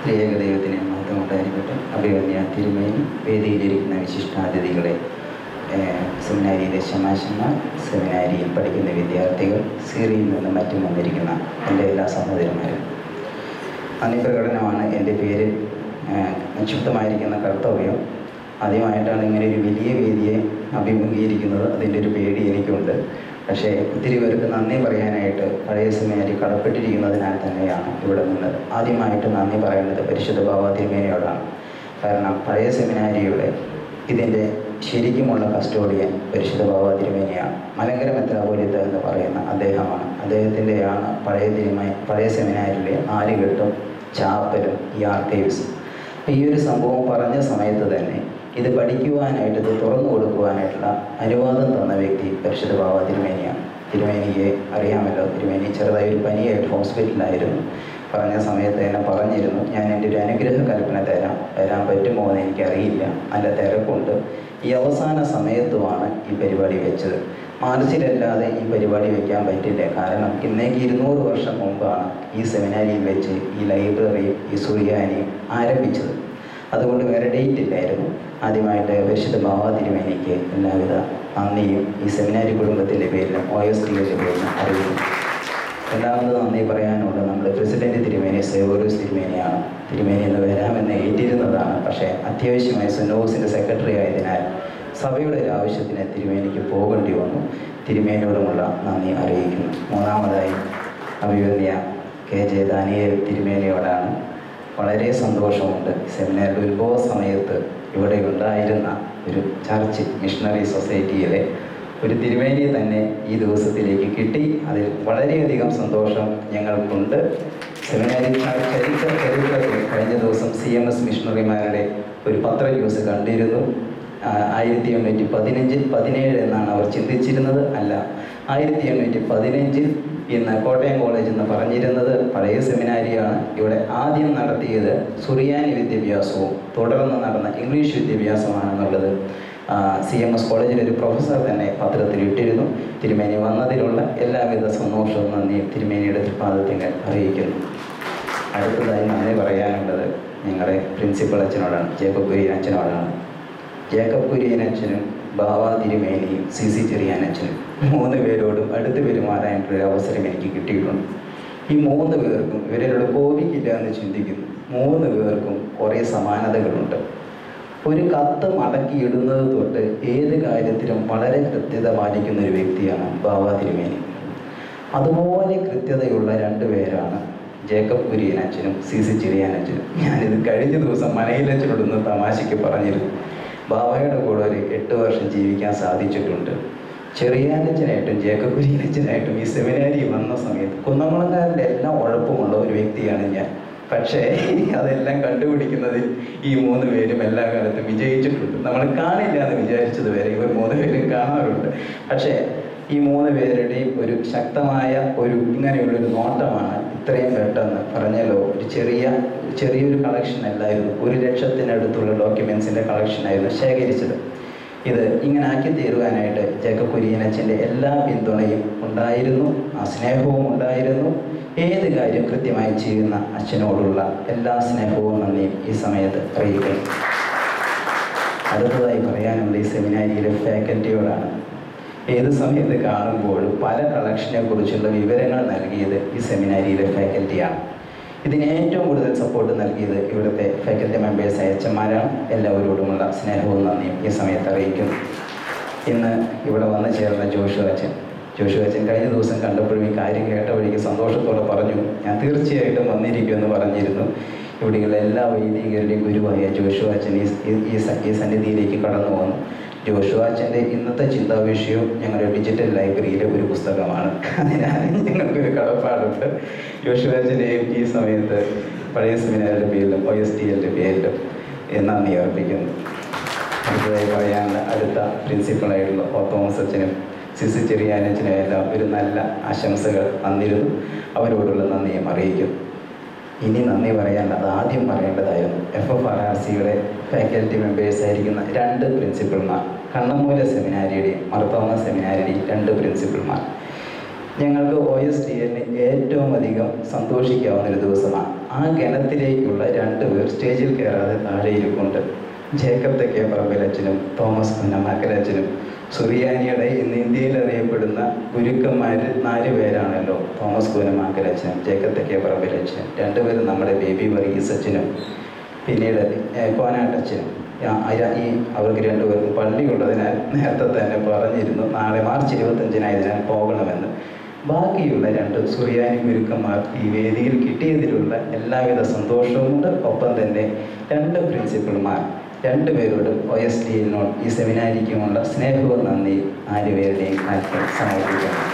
ത്രിയേക ദൈവത്തിന് മഹത്വം ഉണ്ടായിരിക്കട്ടെ അഭിവന്യ തിരുമേനി വേദിയിലിരിക്കുന്ന വിശിഷ്ടാതിഥികളെ ഏഹ്, സെമിനാരിയിലെ ശമാശന്മാർ സെമിനാരിയിൽ പഠിക്കുന്ന വിദ്യാർത്ഥികൾ സീറിയിൽ നിന്ന് മറ്റും വന്നിരിക്കുന്ന എൻ്റെ എല്ലാ സഹോദരന്മാരും നന്ദി പ്രകടനമാണ് എൻ്റെ പേരിൽ ഏഹ്, നിക്ഷിപ്തമായിരിക്കുന്ന കർത്തവ്യം ആദ്യമായിട്ടാണ് ഇങ്ങനെ ഒരു വലിയ വേദിയെ അഭിമുഖീകരിക്കുന്നത് അതിൻ്റെ ഒരു പേടി എനിക്കുണ്ട് പക്ഷേ ഒത്തിരി പേർക്ക് നന്ദി പറയാനായിട്ട് പഴയ സെമിനാരി കടപ്പെട്ടിരിക്കുന്നതിനാൽ തന്നെയാണ് ഇവിടെ നിന്നത് ആദ്യമായിട്ട് നന്ദി പറയേണ്ടത് പരിശുദ്ധ ബാബ തിരുമേനയോടാണ് കാരണം പഴയ സെമിനാരിയുടെ ഇതിൻ്റെ ശരിക്കുമുള്ള കസ്റ്റോഡിയൻ പരിശുദ്ധ ബാബ തിരുമേനിയാണ് മലങ്കര മെത്രാപോലിത്ത എന്ന് പറയുന്ന അദ്ദേഹമാണ് അദ്ദേഹത്തിൻ്റെയാണ് പഴയ തിരുമേ പഴയ സെമിനാരിലെ നാലുകെട്ടും ചാപ്പലും ഈ ആർക്കൈവ്സും അപ്പോൾ ഈ ഒരു സംഭവം പറഞ്ഞ സമയത്ത് തന്നെ ഇത് പഠിക്കുവാനായിട്ട് ഇത് തുറന്നു കൊടുക്കുവാനായിട്ടുള്ള അനുവാദം തന്ന വ്യക്തി പരിശുദ്ധ ബാബ തിരുമേനിയാണ് തിരുമേനിയെ അറിയാമല്ലോ തിരുമേനി ചെറുതായി ഒരു പനിയായിട്ട് ഹോസ്പിറ്റലിലായിരുന്നു പറഞ്ഞ സമയത്ത് തന്നെ പറഞ്ഞിരുന്നു ഞാൻ എൻ്റെ ഒരു അനുഗ്രഹ കൽപ്പന തരാം വരാൻ പറ്റുമോ എന്ന് എനിക്കറിയില്ല നല്ല തിരക്കുണ്ട് ഈ അവസാന സമയത്തുമാണ് ഈ പരിപാടി വെച്ചത് മാർച്ചിലല്ലാതെ ഈ പരിപാടി വെക്കാൻ പറ്റില്ല കാരണം ഇന്നേക്ക് ഇരുന്നൂറ് വർഷം മുമ്പാണ് ഈ സെമിനാരിയിൽ വെച്ച് ഈ ലൈബ്രറിയും ഈ സുറിയാനിയും ആരംഭിച്ചത് അതുകൊണ്ട് വേറെ ഡേറ്റ് ഇല്ലായിരുന്നു ആദ്യമായിട്ട് പരിശുദ്ധ ബാബ തിരുമേനിക്ക് എല്ലാവിധ നന്ദിയും ഈ സെമിനാരി കുടുംബത്തിൻ്റെ പേരിലും ഒ എസ് ടിയുടെ പേരിലും അറിയിക്കുന്നു രണ്ടാമത് നന്ദി പറയാനുള്ളത് നമ്മുടെ പ്രസിഡന്റ് തിരുമേനി സേവോറൂസ് തിരുമേനിയാണ് തിരുമേനി എന്ന് വരാമെന്ന് ഏറ്റിരുന്നതാണ് പക്ഷേ അത്യാവശ്യമായി സുനോസിൻ്റെ സെക്രട്ടറി ആയതിനാൽ സഭയുടെ ഒരു ആവശ്യത്തിന് തിരുമേനിക്ക് പോകേണ്ടി വന്നു തിരുമേനിയോടുമുള്ള നന്ദി അറിയിക്കുന്നു മൂന്നാമതായി അഭിവന്യ കെ ജെ ദാനിയേൽ തിരുമേനിയോടാണ് വളരെ സന്തോഷമുണ്ട് സെമിനാറിൻ്റെ ഉത്ഭവ സമയത്ത് ഇവിടെ ഉണ്ടായിരുന്ന ഒരു ചർച്ച് മിഷണറി സൊസൈറ്റിയിലെ ഒരു തിരുമേനിയെ തന്നെ ഈ ദിവസത്തിലേക്ക് കിട്ടി അതിൽ വളരെയധികം സന്തോഷം ഞങ്ങൾക്കുണ്ട് സെമിനാരി ചരിത്ര ചരിത്രത്തിൽ കഴിഞ്ഞ ദിവസം സി എം എസ് മിഷണറിമാരുടെ ഒരു പത്ര ന്യൂസ് കണ്ടിരുന്നു ആയിരത്തി എണ്ണൂറ്റി പതിനഞ്ചിൽ പതിനേഴ് എന്നാണ് അവർ ചിന്തിച്ചിരുന്നത് അല്ല ആയിരത്തി എണ്ണൂറ്റി പതിനഞ്ചിൽ ഇന്ന് കോട്ടയം കോളേജ് എന്ന് പറഞ്ഞിരുന്നത് പഴയ സെമിനാരിയാണ് ഇവിടെ ആദ്യം നടത്തിയത് സുറിയാനി വിദ്യാഭ്യാസവും തുടർന്ന് നടന്ന ഇംഗ്ലീഷ് വിദ്യാഭ്യാസമാണെന്നുള്ളത് സി എം എസ് കോളേജിലെ ഒരു പ്രൊഫസർ തന്നെ പത്രത്തിൽ ഇട്ടിരുന്നു തിരുമേനി വന്നതിലുള്ള എല്ലാവിധ സന്തോഷവും നന്ദിയും തിരുമേനിയുടെ തൃപ്പാദത്തിങ്ങൾ അറിയിക്കുന്നു അടുത്തതായി നന്ദി പറയാനുള്ളത് ഞങ്ങളുടെ പ്രിൻസിപ്പൽ അച്ഛനോടാണ് ജേക്കബ് കുര്യൻ അച്ഛനോടാണ് ജേക്കബ് കുര്യൻ അച്ഛനും ബാബ തിരുമേനിയും സി സി ചെറിയാൻ അച്ഛനും മൂന്ന് പേരോടും അടുത്ത് പെരുമാറാനായിട്ടൊരു അവസരം എനിക്ക് കിട്ടിയിട്ടുണ്ട് ഈ മൂന്ന് പേർക്കും ഇവരോട് കോപിക്കില്ല എന്ന് ചിന്തിക്കുന്നു മൂന്ന് പേർക്കും കുറേ സമാനതകളുണ്ട് ഒരു കത്ത് മടക്കി ഇടുന്നത് തൊട്ട് ഏത് കാര്യത്തിലും വളരെ കൃത്യത പാലിക്കുന്ന ഒരു വ്യക്തിയാണ് ബാബ തിരുമേനി അതുപോലെ കൃത്യതയുള്ള രണ്ട് പേരാണ് ജേക്കബ് കുര്യൻ അച്ഛനും സി സി ചിരിയാൻ അച്ഛനും ഞാനിത് കഴിഞ്ഞ ദിവസം മനയിലച്ഛനോടൊന്ന് തമാശയ്ക്ക് പറഞ്ഞിരുന്നു ബാബയുടെ കൂടെ ഒരു എട്ട് വർഷം ജീവിക്കാൻ സാധിച്ചിട്ടുണ്ട് ചെറിയാനച്ഛനായിട്ടും ജേക്കബ് കുര്യനച്ഛനായിട്ടും ഈ സെമിനാരി വന്ന സമയത്ത് കുന്നംകുളംകാരൻ്റെ എല്ലാം ഉഴപ്പമുള്ള ഒരു വ്യക്തിയാണ് ഞാൻ പക്ഷേ അതെല്ലാം കണ്ടുപിടിക്കുന്നതിൽ ഈ മൂന്ന് പേരും എല്ലാ കാലത്തും വിജയിച്ചിട്ടുണ്ട് നമ്മൾ കാണില്ല എന്ന് വിചാരിച്ചത് വരെ ഇവർ മൂന്ന് പേരും കാണാറുണ്ട് പക്ഷേ ഈ മൂന്ന് പേരുടെയും ഒരു ശക്തമായ ഒരു ഇങ്ങനെയുള്ളൊരു നോട്ടമാണ് ഇത്രയും പെട്ടെന്ന് പറഞ്ഞല്ലോ ഒരു ചെറിയ ചെറിയൊരു കളക്ഷൻ അല്ലായിരുന്നു ഒരു ലക്ഷത്തിനടുത്തുള്ള ഡോക്യുമെൻസിൻ്റെ കളക്ഷനായിരുന്നു ശേഖരിച്ചത് ഇത് ഇങ്ങനെ ആക്കി തീരുവാനായിട്ട് ജേക്കബ് കുര്യനച്ഛൻ്റെ എല്ലാ പിന്തുണയും ഉണ്ടായിരുന്നു ആ സ്നേഹവും ഉണ്ടായിരുന്നു ഏത് കാര്യം കൃത്യമായി ചെയ്യുന്ന അച്ഛനോടുള്ള എല്ലാ സ്നേഹവും നന്ദിയും ഈ സമയത്ത് അറിയിക്കുന്നു അടുത്തതായി പറയാനുള്ള ഈ സെമിനാരിയിലെ ഫാക്കൽറ്റിയോടാണ് ഏത് സമയത്ത് കാണുമ്പോഴും പല കളക്ഷനെ കുറിച്ചുള്ള വിവരങ്ങൾ നൽകിയത് ഈ സെമിനാരിയിലെ ഫാക്കൽറ്റിയാണ് ഇതിന് ഏറ്റവും കൂടുതൽ സപ്പോർട്ട് നൽകിയത് ഇവിടുത്തെ ഫാക്കൽറ്റി മെമ്പേഴ്സ് അയച്ചന്മാരാണ് എല്ലാവരോടുമുള്ള സ്നേഹവും നന്ദിയും ഈ സമയത്ത് അറിയിക്കുന്നു ഇന്ന് ഇവിടെ വന്നു ചേർന്ന ജോഷു അച്ഛൻ ജോഷു അച്ഛൻ കഴിഞ്ഞ ദിവസം കണ്ടപ്പോഴും ഈ കാര്യം കേട്ട വഴിക്ക് സന്തോഷത്തോടെ പറഞ്ഞു ഞാൻ തീർച്ചയായിട്ടും വന്നിരിക്കുമെന്ന് പറഞ്ഞിരുന്നു ഇവിടെയുള്ള എല്ലാ വൈദികരുടെയും ഗുരുവായ ജോഷു അച്ഛൻ ഈ ഈ സ- ഈ സന്നിധിയിലേക്ക് കടന്നു വന്നു ജോഷു അച്ഛൻ്റെ ഇന്നത്തെ ചിന്താവിഷയവും ഞങ്ങളുടെ ഡിജിറ്റൽ ലൈബ്രറിയിലെ ഒരു പുസ്തകമാണ് അതിനാൽ ഞങ്ങൾക്കൊരു കടപ്പാടുണ്ട് ജോഷു അച്ഛൻ്റെയും ഈ സമയത്ത് പഴയ സെമിനാറിൻ്റെ പേരിലും ഒ എസ് ടി എല്ലിൻ്റെ പേരിലും നന്ദി അർപ്പിക്കുന്നു അടുത്തതായി പറയാനുള്ള അടുത്ത പ്രിൻസിപ്പളായിട്ടുള്ള ഒ തോമസ് അച്ഛനും സിസി ചെറിയാനച്ഛനും എല്ലാം ഒരു നല്ല ആശംസകൾ തന്നിരുന്നു അവരോടുള്ള നന്ദിയും അറിയിക്കുന്നു ഇനി നന്ദി പറയേണ്ടത് ആദ്യം പറയേണ്ടതായിരുന്നു എഫ് എഫ് ആർ ആർ സിയുടെ ഫാക്കൽറ്റി മെമ്പേഴ്സ് ആയിരിക്കുന്ന രണ്ട് പ്രിൻസിപ്പൽമാർ കണ്ണമൂല സെമിനാരിയുടെയും മർത്തോമ സെമിനാരിയുടെയും രണ്ട് പ്രിൻസിപ്പൽമാർ ഞങ്ങൾക്ക് ഒ എസ് ഡി എല്ലിന് ഏറ്റവും അധികം സന്തോഷിക്കാവുന്ന ഒരു ദിവസമാണ് ആ ഗണത്തിലേക്കുള്ള രണ്ട് പേർ സ്റ്റേജിൽ കയറാതെ താഴെ ഇരിപ്പുണ്ട് ജേക്കബ് തെക്കേ പറമ്പിലച്ചനും തോമസ് കുന്നമാക്കലച്ചനും സുറിയാനിയുടെ ഇന്ന് ഇന്ത്യയിൽ അറിയപ്പെടുന്ന ഗുരുക്കന്മാർ നാല് പേരാണല്ലോ തോമസ് കുന്നമാക്കലച്ചനും ജേക്കബ് തെക്കേ പറമ്പിലച്ചനും രണ്ടുപേരും നമ്മുടെ ബേബി വർഗീസ് അച്ഛനും പിന്നീട് ഏഹ്, കോനാട്ടച്ചനും ആ, അയ- ഈ അവർക്ക് രണ്ടുപേർക്കും പള്ളി ഉള്ളതിനാൽ നേരത്തെ തന്നെ പറഞ്ഞിരുന്നു നാളെ മാർച്ച് ഇരുപത്തഞ്ചിനായതിനാൽ പോകണമെന്ന് ബാക്കിയുള്ള രണ്ട് സുറിയാനി ഗുരുക്കന്മാർ ഈ വേദിയിൽ കിട്ടിയതിലുള്ള എല്ലാവിധ സന്തോഷവുമുണ്ട് ഒപ്പം തന്നെ രണ്ട് പ്രിൻസിപ്പൽമാർ രണ്ടുപേരോടും ഒ എസ് ഡിയിനോട് ഈ സെമിനാരിക്കുമുള്ള സ്നേഹവും നന്ദി നാലുപേരുടെയും കാര്യം സമർപ്പിക്കുന്നു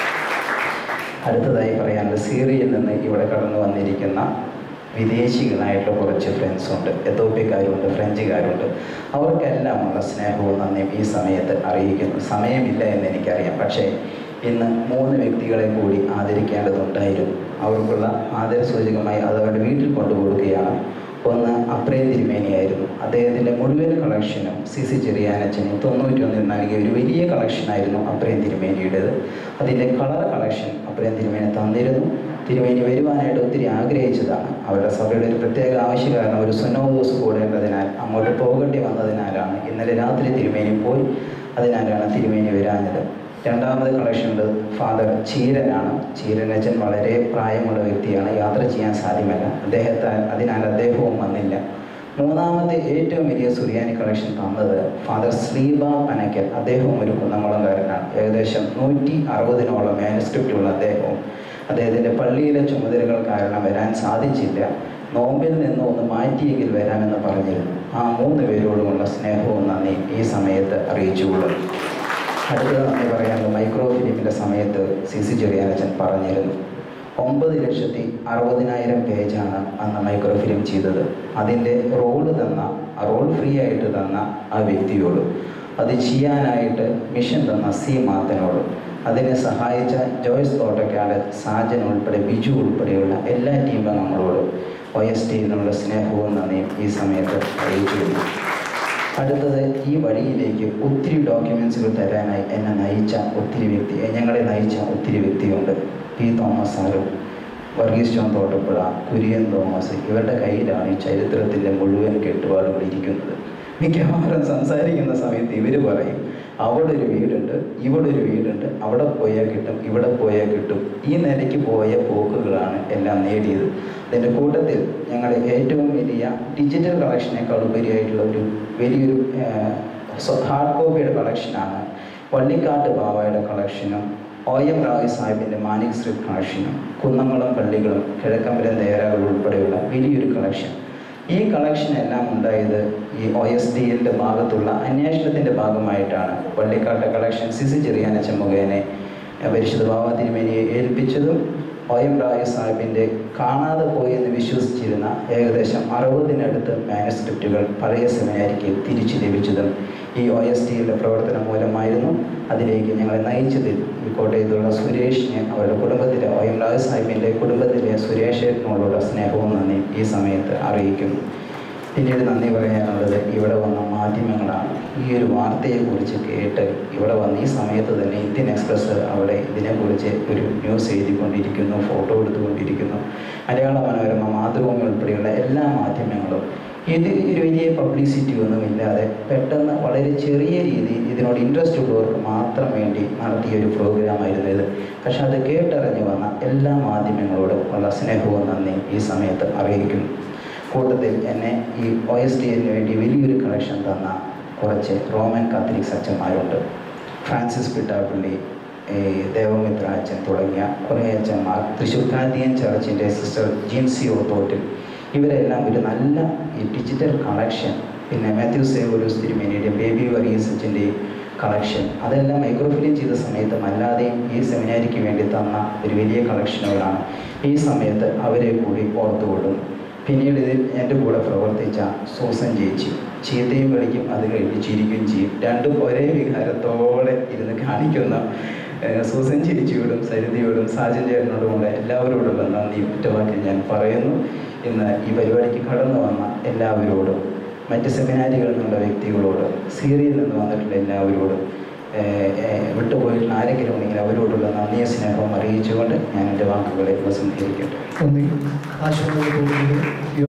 അടുത്തതായി പറയാനുള്ളത് സീറിയയിൽ നിന്ന് ഇവിടെ കടന്നു വന്നിരിക്കുന്ന വിദേശികളായിട്ടുള്ള കുറച്ച് ഫ്രണ്ട്സ് ഉണ്ട് എത്തോപ്യക്കാരുണ്ട് ഫ്രഞ്ചുകാരുണ്ട് അവർക്കെല്ലാമുള്ള സ്നേഹവും നന്ദിയും ഈ സമയത്ത് അറിയിക്കുന്നു സമയമില്ല എന്ന് എനിക്കറിയാം പക്ഷേ ഇന്ന് മൂന്ന് വ്യക്തികളെ കൂടി ആദരിക്കേണ്ടതുണ്ടായിരുന്നു അവർക്കുള്ള ആദരസൂചകമായി അത് അവരുടെ വീട്ടിൽ കൊണ്ടുകൊടുക്കുകയാണ് ഒന്ന് അപ്രേ തിരുമേനിയായിരുന്നു അദ്ദേഹത്തിൻ്റെ മുഴുവൻ കളക്ഷനും സി സി ചെറിയാനച്ചന് തൊണ്ണൂറ്റി ഒന്നിൽ നൽകിയ ഒരു വലിയ കളക്ഷനായിരുന്നു അപ്രേം തിരുമേനിയുടേത് അതിൻ്റെ കളർ കളക്ഷൻ അപ്രേം തിരുമേനി തന്നിരുന്നു തിരുമേനി വരുവാനായിട്ട് ഒത്തിരി ആഗ്രഹിച്ചതാണ് അവരുടെ സഭയുടെ ഒരു പ്രത്യേക ആവശ്യ കാരണം ഒരു സുനോദോസ് കൂടേണ്ടതിനാൽ അങ്ങോട്ട് പോകേണ്ടി വന്നതിനാലാണ് ഇന്നലെ രാത്രി തിരുമേനി പോയി അതിനാലാണ് തിരുമേനി വരാഞ്ഞത് രണ്ടാമത് കളക്ഷൻ ഉണ്ട് ഫാദർ ചീരനാണ് ചീരനച്ചൻ വളരെ പ്രായമുള്ള വ്യക്തിയാണ് യാത്ര ചെയ്യാൻ സാധ്യമല്ല അദ്ദേഹത്തെ അതിനാൽ അദ്ദേഹവും വന്നില്ല മൂന്നാമത്തെ ഏറ്റവും വലിയ സുറിയാനി കളക്ഷൻ തന്നത് ഫാദർ ശ്രീബ പനക്കൽ അദ്ദേഹവും ഒരു കുന്നംകുളംകാരനാണ് ഏകദേശം നൂറ്റി അറുപതിനോളം മാനുസ്ക്രിപ്റ്റ് ഉള്ള അദ്ദേഹവും അദ്ദേഹത്തിൻ്റെ പള്ളിയിലെ ചുമതലകൾ കാരണം വരാൻ സാധിച്ചില്ല നോമ്പിൽ നിന്ന് ഒന്ന് മാറ്റിയെങ്കിൽ വരാമെന്ന് പറഞ്ഞിരുന്നു ആ മൂന്ന് പേരോടുമുള്ള സ്നേഹവും നന്ദി ഈ സമയത്ത് അറിയിച്ചുകൊള്ളുന്നു അടുത്തത് നന്ദി പറയാനുള്ളത് മൈക്രോ ഫിലിമിൻ്റെ സമയത്ത് സി സി ചെറിയാനച്ചൻ പറഞ്ഞിരുന്നു ഒമ്പത് ലക്ഷത്തി അറുപതിനായിരം പേജാണ് അന്ന് മൈക്രോ ഫിലിം ചെയ്തത് അതിൻ്റെ റോള് തന്ന ആ റോൾ ഫ്രീ ആയിട്ട് തന്ന ആ വ്യക്തിയോട് അത് ചെയ്യാനായിട്ട് മിഷൻ തന്ന സി മാത്തനോട് അതിനെ സഹായിച്ച ജോയ്സ് തോട്ടക്കാട് സാജൻ ഉൾപ്പെടെ ബിജു ഉൾപ്പെടെയുള്ള എല്ലാ ടീം അംഗങ്ങളോടും ഒ എസ് ടിയിൽ നിന്നുള്ള സ്നേഹവും നന്ദിയും ഈ സമയത്ത് അറിയിച്ചിരുന്നു അടുത്തത് ഈ വഴിയിലേക്ക് ഒത്തിരി ഡോക്യുമെൻസുകൾ തരാനായി എന്നെ നയിച്ച ഒത്തിരി വ്യക്തി ഞങ്ങളെ നയിച്ച ഒത്തിരി വ്യക്തിയുണ്ട് പി തോമസ് സാറും വർഗീസ് ജോൺ തോട്ടപ്പുഴ കുര്യൻ തോമസ് ഇവരുടെ കയ്യിലാണ് ഈ ചരിത്രത്തിൻ്റെ മുഴുവൻ കെട്ടുപാടുകൾ ഇരിക്കുന്നത് മിക്കവാറും സംസാരിക്കുന്ന സമയത്ത് ഇവർ പറയും അവിടെ ഒരു വീടുണ്ട് ഇവിടെ ഒരു വീടുണ്ട് അവിടെ പോയാൽ കിട്ടും ഇവിടെ പോയാൽ കിട്ടും ഈ നിലയ്ക്ക് പോയ പോക്കുകളാണ് എല്ലാം നേടിയത് അതിൻ്റെ കൂട്ടത്തിൽ ഞങ്ങളുടെ ഏറ്റവും വലിയ ഡിജിറ്റൽ കളക്ഷനേക്കാൾ ഉപരിയായിട്ടുള്ള ഒരു വലിയൊരു ഹാർഡ് കോപ്പിയുടെ കളക്ഷനാണ് വള്ളിക്കാട്ട് ബാബയുടെ കളക്ഷനും ഒ എം റാവി സാഹിബിൻ്റെ മാനിക് സ്ക്രിപ്റ്റ് കളക്ഷനും കുന്നംകുളം പള്ളികളും കിഴക്കമ്പലം തേരാകൾ ഉൾപ്പെടെയുള്ള വലിയൊരു കളക്ഷൻ ഈ കളക്ഷൻ എല്ലാം ഉണ്ടായത് ഈ ഒ എസ് ഡി എല്ലിൻ്റെ ഭാഗത്തുള്ള അന്വേഷണത്തിൻ്റെ ഭാഗമായിട്ടാണ് പള്ളിക്കാട്ടെ കളക്ഷൻ സിസി ചെറിയാനച്ച മുഖേനെ പരിശുദ്ധ ബാബ തിരുമേനിയെ ഏൽപ്പിച്ചതും ഒ എം റായി സാഹിബിൻ്റെ കാണാതെ പോയി എന്ന് വിശ്വസിച്ചിരുന്ന ഏകദേശം അറുപതിനടുത്ത് മാനസ്ക്രിപ്റ്റുകൾ പഴയ സെമിനാരിക്ക് തിരിച്ചു ലഭിച്ചതും ഈ ഒ എസ് ടിയുടെ പ്രവർത്തനം മൂലമായിരുന്നു അതിലേക്ക് ഞങ്ങളെ നയിച്ചതിൽ ഈ കോട്ടയത്തുള്ള സുരേഷിനെ അവരുടെ കുടുംബത്തിലെ ഒ എം റായി സാഹിബിൻ്റെ കുടുംബത്തിലെ സുരേഷിനോടുള്ള സ്നേഹവും നന്ദി ഈ സമയത്ത് അറിയിക്കുന്നു പിന്നീട് നന്ദി പറയാനുള്ളത് ഇവിടെ വന്ന മാധ്യമങ്ങളാണ് ഈ ഒരു വാർത്തയെക്കുറിച്ച് കേട്ട് ഇവിടെ വന്ന് ഈ സമയത്ത് തന്നെ ഇന്ത്യൻ എക്സ്പ്രസ് അവിടെ ഇതിനെക്കുറിച്ച് ഒരു ന്യൂസ് എഴുതിക്കൊണ്ടിരിക്കുന്നു ഫോട്ടോ എടുത്തുകൊണ്ടിരിക്കുന്നു മലയാള മനോരമ മാതൃഭൂമി ഉൾപ്പെടെയുള്ള എല്ലാ മാധ്യമങ്ങളും ഇത് ഒരു വലിയ പബ്ലിസിറ്റി ഒന്നുമില്ലാതെ പെട്ടെന്ന് വളരെ ചെറിയ രീതിയിൽ ഇതിനോട് ഇൻട്രസ്റ്റ് ഉള്ളവർക്ക് മാത്രം വേണ്ടി നടത്തിയ ഒരു പ്രോഗ്രാമായിരുന്നു ഇത് പക്ഷെ അത് കേട്ടറിഞ്ഞു വന്ന എല്ലാ മാധ്യമങ്ങളോടും ഉള്ള സ്നേഹവും നന്ദി ഈ സമയത്ത് അറിയിക്കുന്നു കൂട്ടത്തിൽ എന്നെ ഈ ഒ എസ് ഡി എല്ലിന് വേണ്ടി വലിയൊരു കളക്ഷൻ തന്ന കുറച്ച് റോമൻ കാത്തലിക്സ് അച്ഛന്മാരുണ്ട് ഫ്രാൻസിസ് പിട്ടാപ്പള്ളി ഈ ദേവമിത്ര അച്ഛൻ തുടങ്ങിയ കുറേ അച്ഛന്മാർ തൃശ്ശൂർ കാന്തിയൻ ചർച്ചിൻ്റെ സിസ്റ്റർ ജിൻസി ഓത്തോട്ടിൽ ഇവരെല്ലാം ഒരു നല്ല ഈ ഡിജിറ്റൽ കളക്ഷൻ പിന്നെ മാത്യു സേവൂരൂസ് തിരുമേനിയുടെയും ബേബി വർഗീസ് അച്ഛൻ്റെയും കളക്ഷൻ അതെല്ലാം മൈക്രോഫിലിം ചെയ്ത സമയത്തും അല്ലാതെയും ഈ സെമിനാരിക്ക് വേണ്ടി തന്ന ഒരു വലിയ കളക്ഷനുകളാണ് ഈ സമയത്ത് അവരെ കൂടി ഓർത്തുകൊള്ളുന്നു പിന്നീട് ഇതിൽ എൻ്റെ കൂടെ പ്രവർത്തിച്ച സൂസൻ ചേച്ചി ചീത്തയും വിളിക്കും അത് കഴിഞ്ഞ് ചിരിക്കുകയും ചെയ്യും രണ്ടും ഒരേ വികാരത്തോടെ ഇരുന്ന് കാണിക്കുന്ന ഏഹ്, സൂസൻ ചേച്ചിയോടും സരിതയോടും സാജൻ ചേട്ടനോടുമുള്ള എല്ലാവരോടുള്ള നന്ദി ഒറ്റവാക്കി ഞാൻ പറയുന്നു ഇന്ന് ഈ പരിപാടിക്ക് കടന്നു വന്ന എല്ലാവരോടും മറ്റ് സെമിനാരികളിൽ നിന്നുള്ള വ്യക്തികളോട് സീറിയയിൽ നിന്ന് വന്നിട്ടുള്ള എല്ലാവരോടും ഏഹ്, ഏഹ്, വിട്ടുപോയിട്ടുള്ള ആരെങ്കിലും ഉണ്ടെങ്കിൽ അവരോടുള്ള നന്ദിയ സ്നേഹവും അറിയിച്ചുകൊണ്ട് ഞാൻ എൻ്റെ വാക്കുകളെ ഉപസംഹരിക്കട്ടെ നന്ദി ആശംസകൾ